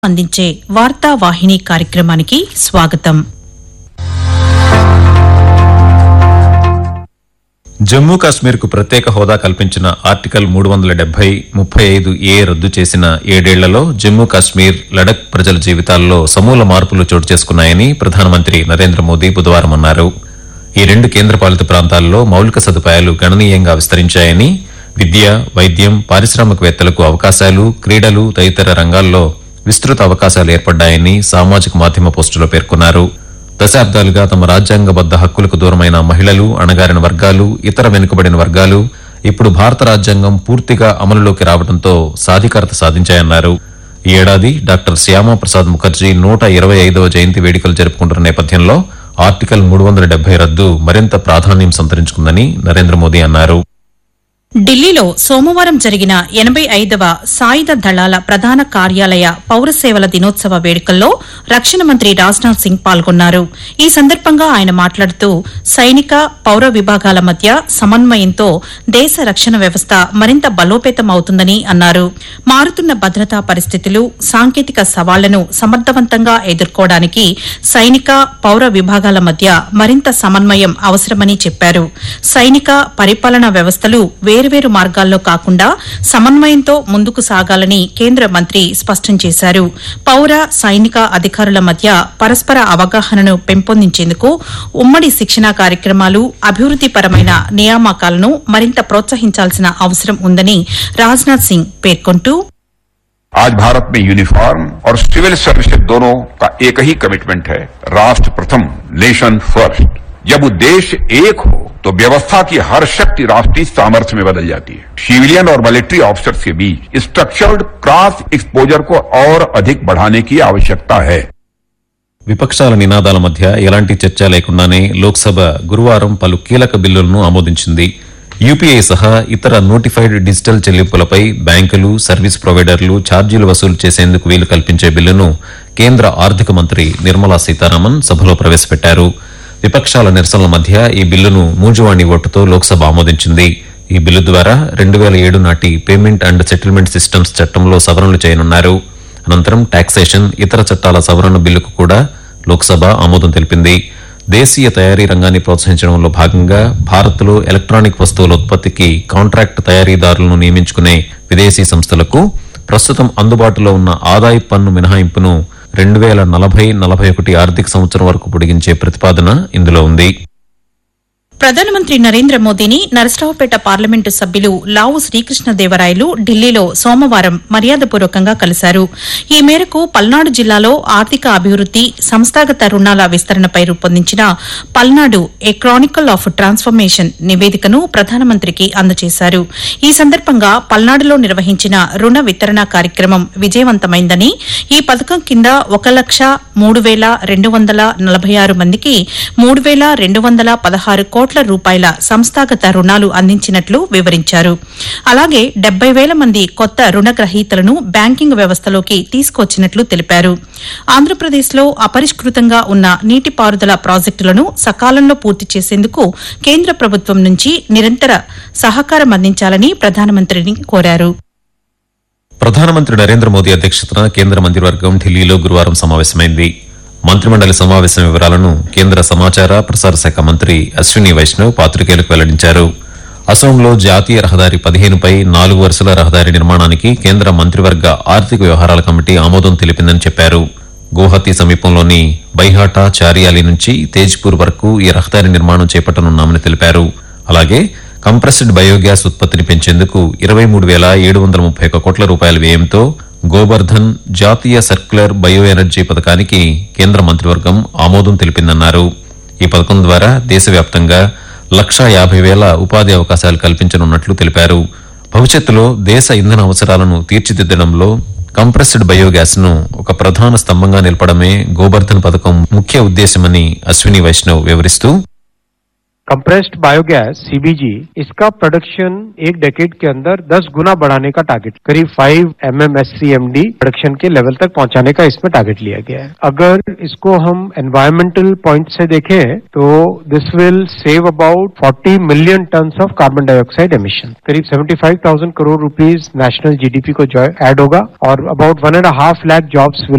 అందించే వార్తా వాహిని కార్యక్రమానికి స్వాగతం జమ్మూ కాశ్మీర్కు ప్రత్యేక హోదా కల్పించిన ఆర్టికల్ మూడు వందల డెబ్బై ముప్పై ఐదు ఏ రద్దు చేసిన ఏడేళ్లలో జమ్మూ కాశ్మీర్ లడక్ ప్రజల జీవితాల్లో సమూల మార్పులు చోటు చేసుకున్నాయని ప్రధానమంత్రి నరేంద్ర మోదీ బుధవారం అన్నారు ఈ రెండు కేంద్రపాలిత ప్రాంతాల్లో మౌలిక సదుపాయాలు గణనీయంగా విస్తరించాయని విద్య వైద్యం పారిశ్రామికవేత్తలకు అవకాశాలు క్రీడలు తదితర రంగాల్లో విస్తృత అవకాశాలు ఏర్పడ్డాయని సామాజిక మాధ్యమ పోస్టులో పేర్కొన్నారు దశాబ్దాలుగా తమ రాజ్యాంగబద్ద హక్కులకు దూరమైన మహిళలు అణగారిన వర్గాలు ఇతర వెనుకబడిన వర్గాలు ఇప్పుడు భారత రాజ్యాంగం పూర్తిగా అమలులోకి రావడంతో సాధికారత సాధించాయన్నారు ఈ ఏడాది డాక్టర్ శ్యామా ప్రసాద్ ముఖర్జీ నూట ఇరవై ఐదవ జయంతి వేడుకలు జరుపుకుంటున్న నేపథ్యంలో ఆర్టికల్ మూడు వందల డెబ్బై రద్దు మరింత ప్రాధాన్యం సంతరించుకుందని నరేంద్ర మోదీ అన్నారు ఢిల్లీలో సోమవారం జరిగిన ఎనబై ఐదవ సాయుధ దళాల ప్రధాన కార్యాలయ పౌర సేవల దినోత్సవ వేడుకల్లో రక్షణ మంత్రి రాజ్నాథ్ సింగ్ పాల్గొన్నారు ఈ సందర్భంగా ఆయన మాట్లాడుతూ సైనిక పౌర విభాగాల మధ్య సమన్వయంతో దేశ రక్షణ వ్యవస్థ మరింత బలోపేతం అవుతుందని అన్నారు మారుతున్న భద్రతా పరిస్థితులు సాంకేతిక సవాళ్లను సమర్థవంతంగా ఎదుర్కోవడానికి సైనిక పౌర విభాగాల మధ్య మరింత సమన్వయం అవసరమని చెప్పారు సైనిక పరిపాలనా వ్యవస్థలు వేర్వేరు మార్గాల్లో కాకుండా సమన్వయంతో ముందుకు సాగాలని కేంద్ర మంత్రి స్పష్టం చేశారు పౌర సైనిక అధికారుల మధ్య పరస్పర అవగాహనను పెంపొందించేందుకు ఉమ్మడి శిక్షణా కార్యక్రమాలు అభివృద్దిపరమైన నియామకాలను మరింత ప్రోత్సహించాల్సిన అవసరం ఉందని రాజ్నాథ్ సింగ్ పేర్కొంటూ आज भारत में यूनिफॉर्म और सिविल सर्विसेज दोनों का एक ही कमिटमेंट है राष्ट्र प्रथम नेशन फर्स्ट जब उद्देश्य एक हो तो व्यवस्था की हर शक्ति राष्ट्रीय सामर्थ्य में बदल जाती है सिविलियन और मिलिट्री ऑफिसर्स के बीच स्ट्रक्चर्ड क्रॉस एक्सपोजर को और अधिक बढ़ाने की आवश्यकता है విపక్షాల నినాదాల మధ్య ఎలాంటి చర్చ లేకుండానే లోక్సభ గురువారం పలు కీలక బిల్లులను ఆమోదించింది యూపీఐ సహా ఇతర నోటిఫైడ్ డిజిటల్ చెల్లింపులపై బ్యాంకులు సర్వీస్ ప్రొవైడర్లు ఛార్జీలు వసూలు చేసేందుకు వీలు కల్పించే బిల్లును కేంద్ర ఆర్థిక మంత్రి నిర్మలా సీతారామన్ సభలో ప్రవేశపెట్టారు విపక్షాల నిరసనల మధ్య ఈ బిల్లును మూజువాణి ఓటుతో లోక్సభ ఆమోదించింది ఈ బిల్లు ద్వారా రెండు వేల ఏడు నాటి పేమెంట్ అండ్ సెటిల్మెంట్ సిస్టమ్స్ చట్టంలో సవరణలు చేయనున్నారు అనంతరం టాక్సేషన్ ఇతర చట్టాల సవరణ బిల్లుకు కూడా లోక్సభ ఆమోదం తెలిపింది దేశీయ తయారీ రంగాన్ని ప్రోత్సహించడంలో భాగంగా భారత్లో ఎలక్ట్రానిక్ వస్తువుల ఉత్పత్తికి కాంట్రాక్ట్ తయారీదారులను నియమించుకునే విదేశీ సంస్థలకు ప్రస్తుతం అందుబాటులో ఉన్న ఆదాయ పన్ను మినహాయింపును రెండు వేల నలభై నలభై ఒకటి ఆర్థిక సంవత్సరం వరకు పొడిగించే ప్రతిపాదన ఇందులో ఉంది ప్రధానమంత్రి నరేంద్ర మోదీని నరసరావుపేట పార్లమెంటు సభ్యులు లావు శ్రీకృష్ణదేవరాయలు ఢిల్లీలో సోమవారం మర్యాదపూర్వకంగా కలిశారు ఈ మేరకు పల్నాడు జిల్లాలో ఆర్థిక అభివృద్ది సంస్థాగత రుణాల విస్తరణపై రూపొందించిన Palnadu a chronicle of transformation నివేదికను ప్రధానమంత్రికి అందజేశారు ఈ సందర్భంగా పల్నాడులో నిర్వహించిన రుణ వితరణ కార్యక్రమం విజయవంతమైందని ఈ పథకం కింద ఒక లక్ష మూడు వేల రెండు వందల నలభై ఆరు మందికి మూడు వేల రెండు వందల పదహారు కోట్ల రూపాయల సంస్థాగత రుణాలు అందించినట్లు వివరించారు అలాగే డెబ్బై వేల మంది కొత్త రుణగ్రహీతలను బ్యాంకింగ్ వ్యవస్థలోకి తీసుకొచ్చినట్లు తెలిపారు ఆంధ్రప్రదేశ్లో అపరిష్కృతంగా ఉన్న నీటిపారుదల ప్రాజెక్టులను సకాలంలో పూర్తి చేసేందుకు కేంద్ర ప్రభుత్వం నుంచి నిరంతర సహకారం అందించాలని ప్రధానమంత్రిని కోరారు ప్రధానమంత్రి నరేంద్ర మోదీ అధ్యక్షతన కేంద్ర మంత్రివర్గం ఢిల్లీలో గురువారం సమావేశమైంది మంత్రిమండలి సమావేశం వివరాలను కేంద్ర సమాచార ప్రసార శాఖ మంత్రి అశ్విని వైష్ణవ్ పాత్రికేయులకు వెల్లడించారు అసోంలో జాతీయ రహదారి పదిహేనుపై నాలుగు వరుసల రహదారి నిర్మాణానికి కేంద్ర మంత్రివర్గ ఆర్థిక వ్యవహారాల కమిటీ ఆమోదం తెలిపిందని చెప్పారు గువహతి సమీపంలోని బైహాటా చారియాలి నుంచి తేజ్పూర్ వరకు ఈ రహదారి నిర్మాణం చేపట్టనున్నామని తెలిపారు అలాగే కంప్రెస్డ్ బయోగ్యాస్ ఉత్పత్తిని పెంచేందుకు ఇరవై మూడు వేల ఏడు వందల ముప్పై ఒక్క కోట్ల రూపాయల వ్యయంతో గోబర్ధన్ జాతీయ సర్క్యులర్ బయో ఎనర్జీ పథకానికి కేంద్ర మంత్రివర్గం ఆమోదం తెలిపిందన్నారు ఈ పథకం ద్వారా దేశవ్యాప్తంగా లక్షా యాభై వేల ఉపాధి అవకాశాలు కల్పించనున్నట్లు తెలిపారు భవిష్యత్తులో దేశ ఇంధన అవసరాలను తీర్చిదిద్దడంలో కంప్రెస్డ్ బయోగ్యాస్ ను ఒక ప్రధాన స్తంభంగా నిలపడమే గోబర్ధన్ పథకం ముఖ్య ఉద్దేశమని అశ్విని వైష్ణవ్ వివరిస్తూ कंप्रेस्ड बायोगैस सीबीजी इसका प्रोडक्शन एक डेकेड के अंदर 10 गुना बढ़ाने का टारगेट करीब 5 एम एम प्रोडक्शन के लेवल तक पहुंचाने का इसमें टारगेट लिया गया है अगर इसको हम एनवायरमेंटल पॉइंट से देखें तो this will save about 40 million tonne of carbon dioxide emission करीब 75,000 करोड़ रुपीस नेशनल जीडीपी को जो ऐड होगा और about one and half lakh jobs will